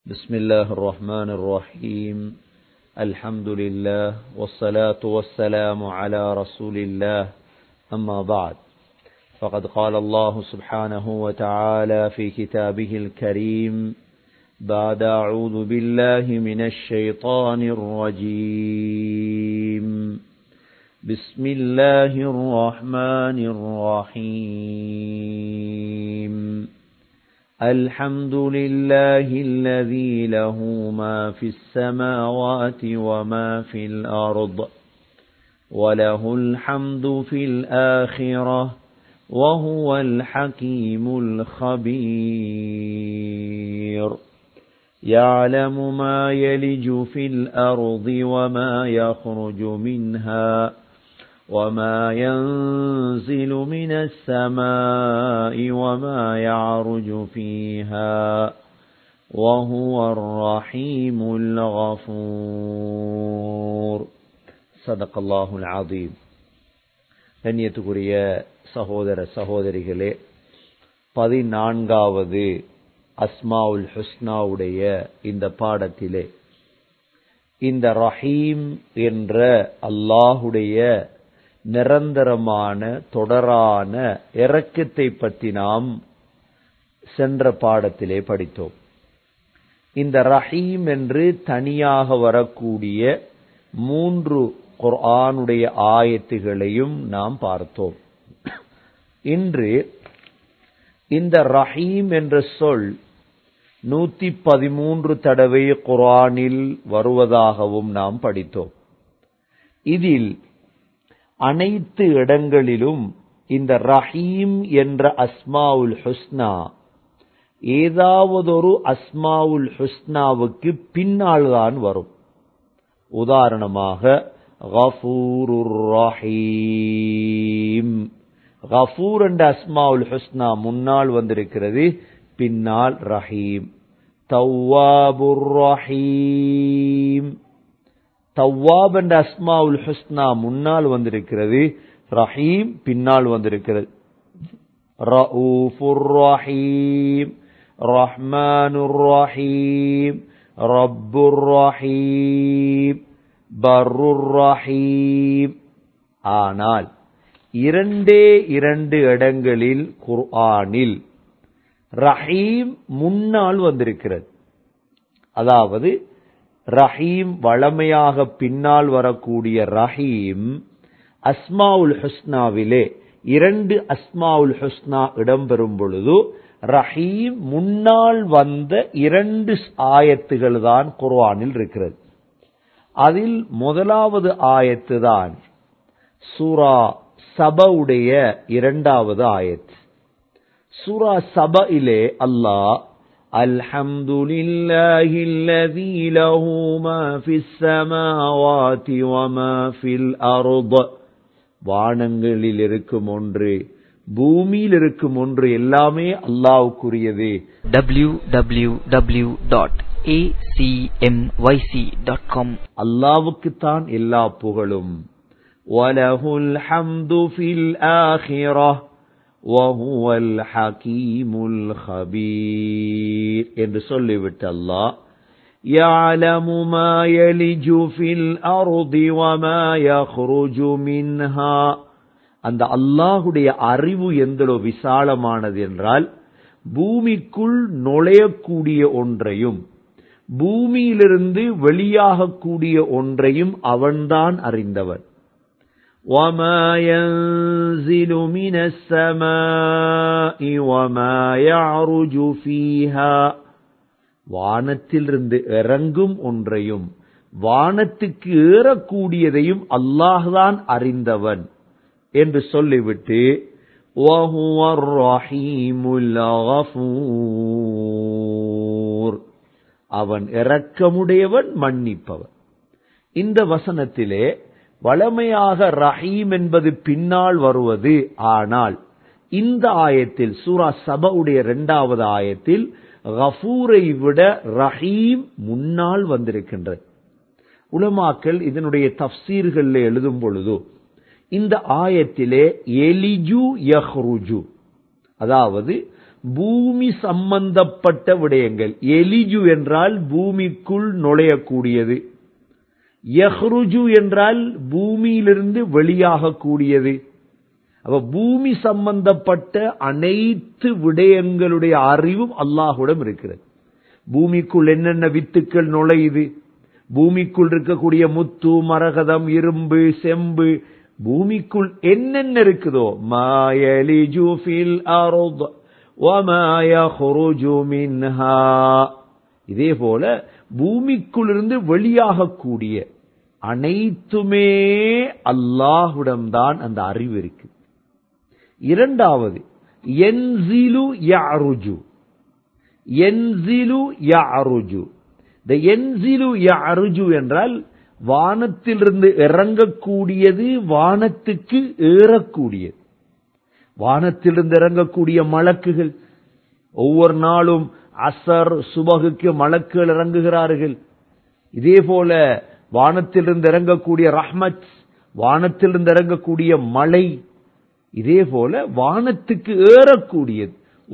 بسم الله الرحمن الرحيم الحمد لله والصلاة والسلام على رسول الله أما بعد فقد قال الله سبحانه وتعالى في كتابه الكريم بعد أعوذ بالله من الشيطان الرجيم بسم الله الرحمن الرحيم الحمد لله الذي له ما في السماوات وما في الأرض وله الحمد في الآخرة وهو الحكيم الخبير يعلم ما يلج في الأرض وما يخرج منها وما ينزل من السماء وما يعرج فيها وهو الرحيم الغفور صدق الله العظيم கண்ணியத்துக்குரிய சகோதர சகோதரிகளே பதினான்காவது அஸ்மாவுல் ஹுஸ்னாவுடைய இந்த பாடத்திலே இந்த ரஹீம் என்ற அல்லாஹுடைய நிரந்தரமான தொடரான இரக்கத்தை பற்றி நாம் சென்ற பாடத்திலே படித்தோம் இந்த ரஹீம் என்று தனியாக வரக்கூடிய மூன்று குர்ஆனுடைய ஆயத்துகளையும் நாம் பார்த்தோம் இன்று இந்த ரஹீம் என்ற சொல் நூத்தி பதிமூன்று தடவை குரானில் வருவதாகவும் நாம் படித்தோம் இதில் அனைத்து இடங்களிலும் இந்த ரஹீம் என்ற அஸ்மாவுல் ஹுஸ்னா ஏதாவதொரு அஸ்மாவுல் ஹுஸ்னாவுக்கு பின்னால் தான் வரும் உதாரணமாக கஃபூருர் ரஹீம் கஃபூர் என்ற அஸ்மாவுல் ஹுஸ்னா முன்னால் வந்திருக்கிறது பின்னால் ரஹீம் தவ்வாபுர் ரஹீம் தவ்வாப் என்ற அஸ்மாவுல் ஹுஸ்னா முன்னால் வந்திருக்கிறது ரஹீம் பின்னால் வந்திருக்கிறது ரഊஃபுர் ரஹீம் ரஹ்மானுர் ரஹீம் ரப்புர் ரஹீம் பர்ருர் ரஹீம் ஆனால் இரண்டே இரண்டு இடங்களில் குர்ஆனில் ரஹீம் முன்னால் வந்திருக்கிறது அதாவது ரஹீம் வளமையாக பின்னால் வரக்கூடிய ரஹீம் அஸ்மாவுல் ஹுஸ்னாவிலே இரண்டு அஸ்மாவுல் ஹுஸ்னா இடம்பெறும் பொழுது ரஹீம் முன்னால் வந்த இரண்டு ஆயத்துகள் தான் குர்ஆனில் இருக்கிறது அதில் முதலாவது ஆயத்து தான் சூரா சபவுடைய இரண்டாவது ஆயத் சூரா சபையிலே அல்லாஹ் الحمد لله الذي له ما في السماوات وما في الأرض வானங்களில் இருக்கும் ஒன்று பூமியில் இருக்கும் ஒன்று எல்லாமே அல்லாவுக்குரியது www.acmyc.com அல்லாவுக்குத்தான் எல்லா புகழும் وله الحمد في الآخرة وهو الحكيم الخبير என்று சொல்லிவிட்டு அல்லாஹ் يعلم ما يلج في الأرض وما يخرج منها அந்த அல்லாஹுடைய அறிவு எந்தளோ விசாலமானது என்றால் பூமிக்குள் நுழையக்கூடிய ஒன்றையும் பூமியிலிருந்து வெளியாகக்கூடிய ஒன்றையும் அவன்தான் அறிந்தவன் وما ينزل من السماء وما يعرج فيها வானத்திலிருந்து இறங்கும் ஒன்றையும் வானத்துக்கு ஏறக்கூடியதையும் அல்லாஹ்தான் அறிந்தவன் என்று சொல்லிவிட்டு وهو الرحيم الغفور அவன் இரக்கமுடையவன் மன்னிப்பவன் இந்த வசனத்திலே வளமையாக ரஹீம் என்பது பின்னால் வருவது ஆனால் இந்த ஆயத்தில் சூரா சபவுடைய இரண்டாவது ஆயத்தில் கஃபூரை விட ரஹீம் முன்னால் வந்திருக்கின்றது உலமாக்கள் இதனுடைய தப்சீர்கள் எழுதும் பொழுது இந்த ஆயத்திலே எலிஜு யஹ்ருஜு அதாவது பூமி சம்பந்தப்பட்ட விடயங்கள் எலிஜு என்றால் பூமிக்குள் நுழையக்கூடியது யஹ்ருஜு என்றால் பூமியிலிருந்து வெளியாகக்கூடியது அப்ப பூமி சம்பந்தப்பட்ட அனைத்து விடயங்களுடைய அறிவும் அல்லாஹுடம் இருக்கிறது பூமிக்குள் என்னென்ன வித்துக்கள் நுழையுது பூமிக்குள் இருக்கக்கூடிய முத்து மரகதம் இரும்பு செம்பு பூமிக்குள் என்னென்ன இருக்குதோ மாயலிஜு ஃபில் அர்த் வமா யஹ்ருஜு மின்ஹா இதே போல பூமிக்குள்ளிருந்து வெளியாகக்கூடிய அனைத்துமே அல்லாஹுடம்தான் அந்த அறிவு இருக்கு இரண்டாவது என்சிலு யாருஜு என்சிலு யாருஜு இந்த என்சிலு யாருஜு என்றால் வானத்திலிருந்து இறங்கக்கூடியது வானத்துக்கு ஏறக்கூடியது வானத்திலிருந்து இறங்கக்கூடிய மலக்குகள் ஒவ்வொரு நாளும் அசர் சுபகுக்கு மலக்குகள் இறங்குகிறார்கள் இதே போல வானத்திலிருந்து இறங்கக்கூடிய ரஹ்மத் வானத்திலிருந்து இறங்கக்கூடிய மழை இதே போல வானத்துக்கு ஏறக்கூடியது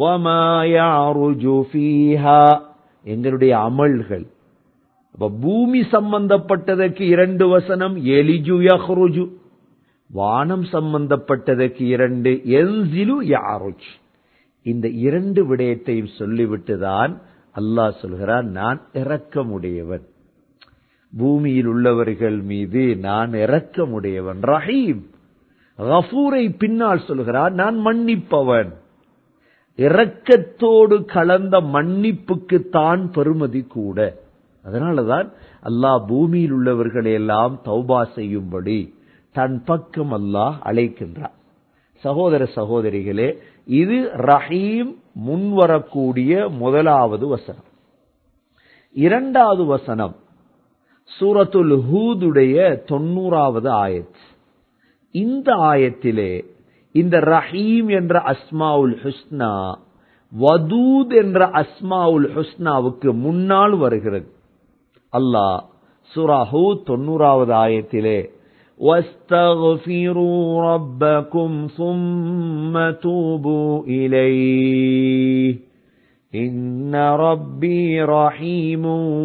எங்களுடைய அமல்கள் அப்ப பூமி சம்பந்தப்பட்டதற்கு இரண்டு வசனம் எலிஜு யஹ்ருஜு வானம் சம்பந்தப்பட்டதற்கு இரண்டு என்சிலு யாருஜ் இந்த இரண்டு விடயத்தையும் சொல்லிவிட்டுதான் அல்லாஹ் சொல்கிறான் நான் இரக்கமுடையவன் பூமியில் உள்ளவர்கள் மீது நான் இரக்கமுடையவன் ரஹீம் கஃபூரை பின்னால் சொல்கிறான் நான் மன்னிப்பவன் இரக்கத்தோடு கலந்த மன்னிப்புக்கு தான் பெருமதி கூட அதனாலதான் அல்லாஹ் பூமியில் உள்ளவர்களை எல்லாம் தௌபா செய்யும்படி தன் பக்கம் அல்லாஹ் அழைக்கின்றான் சகோதர சகோதரிகளே இது ரஹீம் முன்வரக்கூடிய முதலாவது வசனம் இரண்டாவது வசனம் சூரத்துல் ஹூதுடைய தொண்ணூறாவது ஆயத் இந்த ஆயத்திலே இந்த ரஹீம் என்ற அஸ்மாவுல் ஹுஸ்னா வதூத் என்ற அஸ்மாவுல் ஹுஸ்னாவுக்கு முன்னால் வருகிறது அல்லாஹ் சூரா ஹூத் தொண்ணூறாவது ஆயத்திலே واستغفروا ربكم ثم توبوا إليه إن ربي رحيم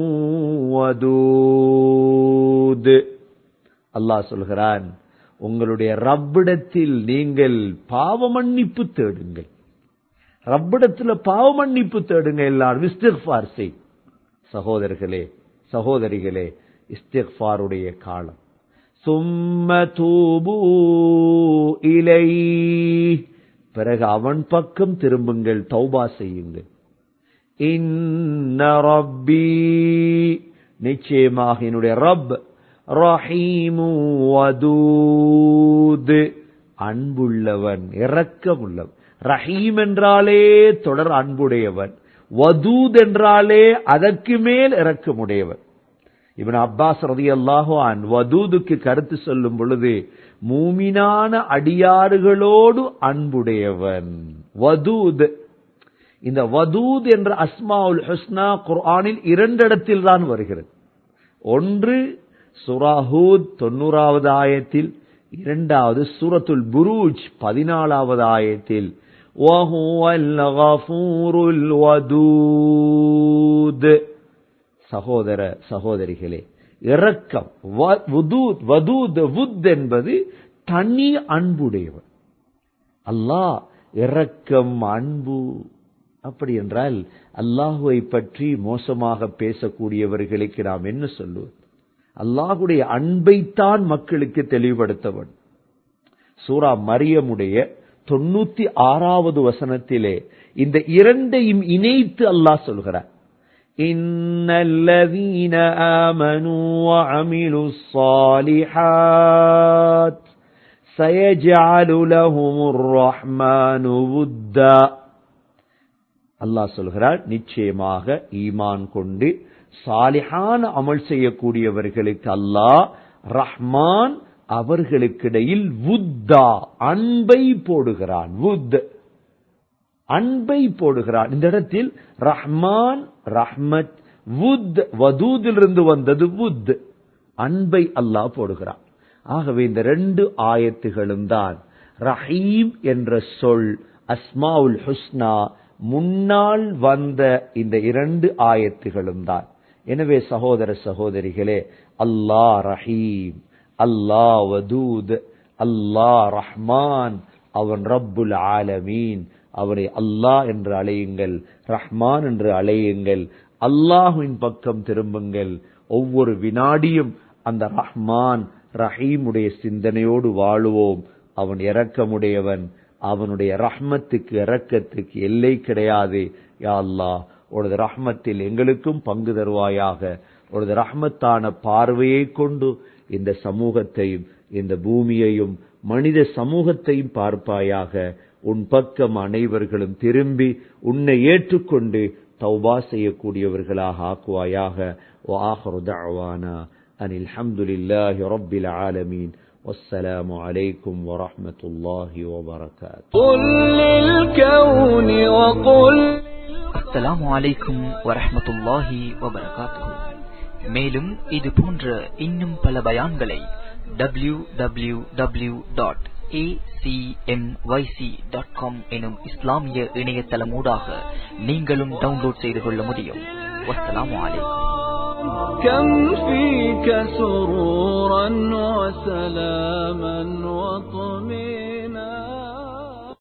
ودود அல்லாஹ் சொல்கிறான் உங்களுடைய ரப்பிடத்தில் நீங்கள் பாவ மன்னிப்பு தேடுங்கள் ரப்பிடத்தில் பாவ மன்னிப்பு தேடுங்க எல்லாரும் இஸ்திஃபார் செய் சகோதரர்களே சகோதரிகளே இஸ்திஃபாருடைய காலம் சும்ம தூபு இலை பிறகு அவன் பக்கம் திரும்புங்கள் தௌபா செய்யுங்கள் இன்ன ரப்பி நிச்சயமாக என்னுடைய ரப் ரஹீமு வதூத் அன்புள்ளவன் இரக்கமுள்ளவன் ரஹீம் என்றாலே தொடர் அன்புடையவன் வதூத் என்றாலே அதற்கு மேல் இரக்கமுடையவன் இவன் அப்பாஸ் ரதி அல்லாஹான் வதூதுக்கு கருத்து சொல்லும் பொழுது மூமினான அடியாறுகளோடு அன்புடையவன் வதூத் இந்த வதூத் என்ற அஸ்மாவுல் ஹுஸ்னா குர்ஆனில் இரண்டு இடத்தில் தான் வருகிறது ஒன்று சுராஹூத் தொண்ணூறாவது ஆயத்தில் இரண்டாவது சூரத்துல் புரூஜ் பதினாலாவது ஆயத்தில் சகோதர சகோதரிகளே இரக்கம் வதூத் வுத் என்பது தனி அன்புடையவன் அல்லாஹ் இரக்கம் அன்பு அப்படி என்றால் அல்லாஹுவை பற்றி மோசமாக பேசக்கூடியவர்களுக்கு நாம் என்ன சொல்லுவது அல்லாஹுடைய அன்பைத்தான் மக்களுக்கு தெளிவுபடுத்தவன் சூரா மரியமுடைய தொண்ணூத்தி ஆறாவது வசனத்திலே இந்த இரண்டையும் இணைத்து அல்லாஹ் சொல்கிறார் إن الذين آمنوا وعملوا الصالحات سيجعل لهم الرحمن ودا அல்லாஹ் சொல்கிறார் நிச்சயமாக ஈமான் கொண்டு சாலிஹான அமல் செய்யக்கூடியவர்களுக்கு அல்லாஹ் ரஹ்மான் அவர்களுக்கிடையில் வுத்தா அன்பை போடுகிறான் வுத் அன்பை போடுகிறான் இந்த இடத்தில் ரஹ்மான் ரஹ்மத் வுத் வதூதிலிருந்து வந்தது வுத் அன்பை அல்லாஹ் போடுகிறான் ஆகவே இந்த ரெண்டு ஆயத்துகளும் தான் ரஹீம் என்ற சொல் அஸ்மாவுல் ஹுஸ்னா முன்னால் வந்த இந்த இரண்டு ஆயத்துகளும் தான் எனவே சகோதர சகோதரிகளே அல்லாஹ் ரஹீம் அல்லாஹ் வதூத் அல்லாஹ் ரஹ்மான் அவன் ரப்புல் ஆலமீன் அவனை அல்லாஹ் என்று அழையுங்கள் ரஹ்மான் என்று அழையுங்கள் அல்லாஹுவின் பக்கம் திரும்புங்கள் ஒவ்வொரு வினாடியும் அந்த ரஹ்மான் ரஹீமுடைய சிந்தனையோடு வாழுவோம் அவன் இரக்கமுடையவன் அவனுடைய ரஹ்மத்துக்கு இரக்கத்துக்கு எல்லை கிடையாது யா அல்லாஹ் உனது ரஹ்மத்தில் எங்களுக்கும் பங்கு தருவாயாக உனது ரஹ்மத்தான பார்வையை கொண்டு இந்த சமூகத்தையும் இந்த பூமியையும் மனித சமூகத்தையும் பார்ப்பாயாக உன் பக்கம் அனைவர்களும் திரும்பி உன்னை ஏற்றுக்கொண்டு தௌபா செய்யக்கூடியவர்களாக ஆக்குவாயாக وآخر دعوانا أن الحمد لله رب العالمين والسلام عليكم ورحمة الله وبركاته قل للكون وقل அஸ்ஸலாமு அலைக்கும் வரஹ்மத்துல்லாஹி வபரகாத்துஹு மேலும் இது போன்ற இன்னும் பல பயான்களை W W W dot dot com எனும் இஸ்லாமிய இணையதளமூடாக நீங்களும் டவுன்லோட் செய்து கொள்ள முடியும் வஸ்ஸலாமு அலைக்கும் كم فيك سرورا وسلاما وطمئنا